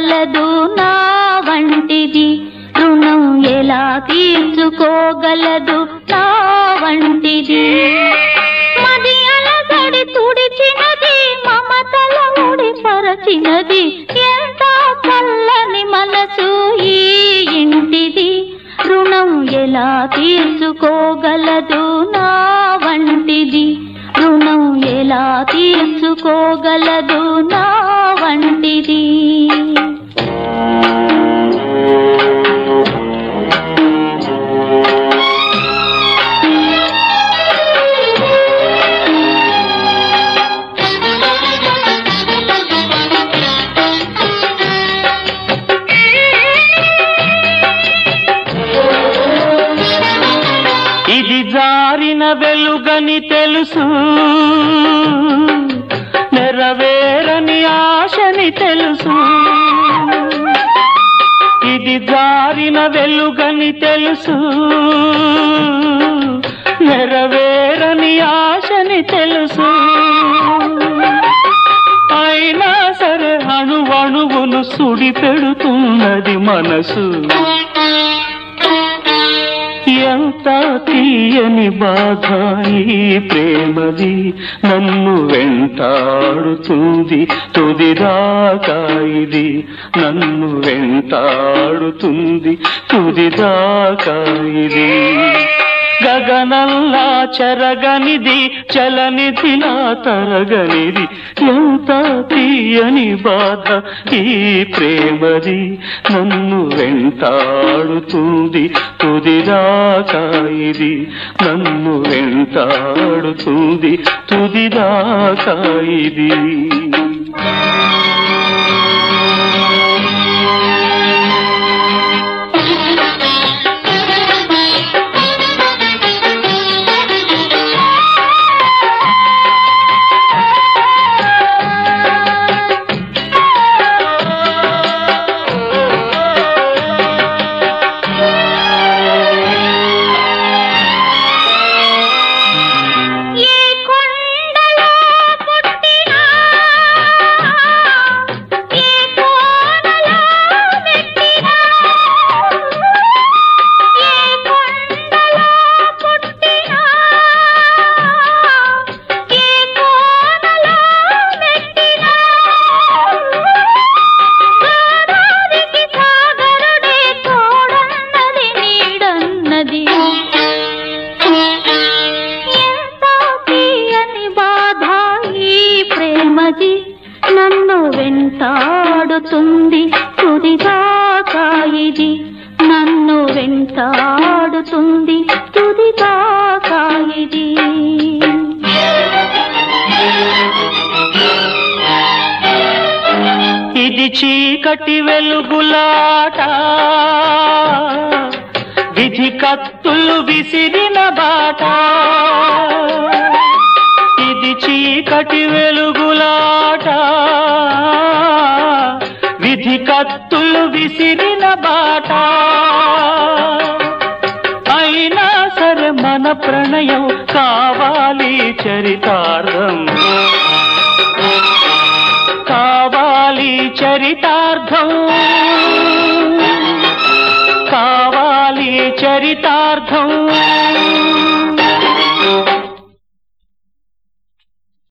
తీర్చుకోగలదు నా వంటిది రుణం ఎలా తీర్చుకోగలదు నా వంటిది మది అలసడి తుడిచినది మమతల ముడిపరచినది ఎంత చల్లని మనసు ఈ ఇంటిది రుణం ఎలా తీర్చుకోగలదు నా వంటిది రుణం ఎలా తీర్చుకోగలదు నా వంటిది ఇది జారిన వెలుగని తెలుసు నెరవేరని ఆశని తెలుసు ఇది జారిన వెలుగని తెలుసు నెరవేరని ఆశని తెలుసు అయినా సరే అణువణువును సుడి పెడుతున్నది మనసు ఎంత తీయని బాధ ఈ ప్రేమది నన్ను వెంటాడుతుంది తుదిదాకా ఇది నన్ను వెంటాడుతుంది తుదిదాకా ఇది గగనల్లా చెరగనిది చలనిదిలా తరగనిది ఎంత తీయని బాధ ఈ ప్రేమది నన్ను వెంటాడుతుంది తుదిదాకా ఇది నన్ను వెంటాడుతుంది తుదిదాకా ఇది ఏ కొండలో పుట్టినా ఏ కోనలో మెట్టినా ఏ కొండలో పుట్టినా ఏ కోనలో మెట్టినా గోదావరికి సాగరుడే తోడన్నది నీడన్నది ఎంత తీయని బాధ ఈ ప్రేమది నన్ను వెంటాడుతుంది తుదిదాకా ఇది నన్ను వెంటాడుతుంది తుదిదాకా ఇది ఇది చీకటి వెలుగులాట విధి కత్తులు విసిరిన బాట ఇది చీకటి వెలుగులాట విధి కత్తులు విసిరిన బాట అయినా సరే మన ప్రణయం కావాలి చరితార్థం కావాలి చరితార్థం కావాలి చరితార్థం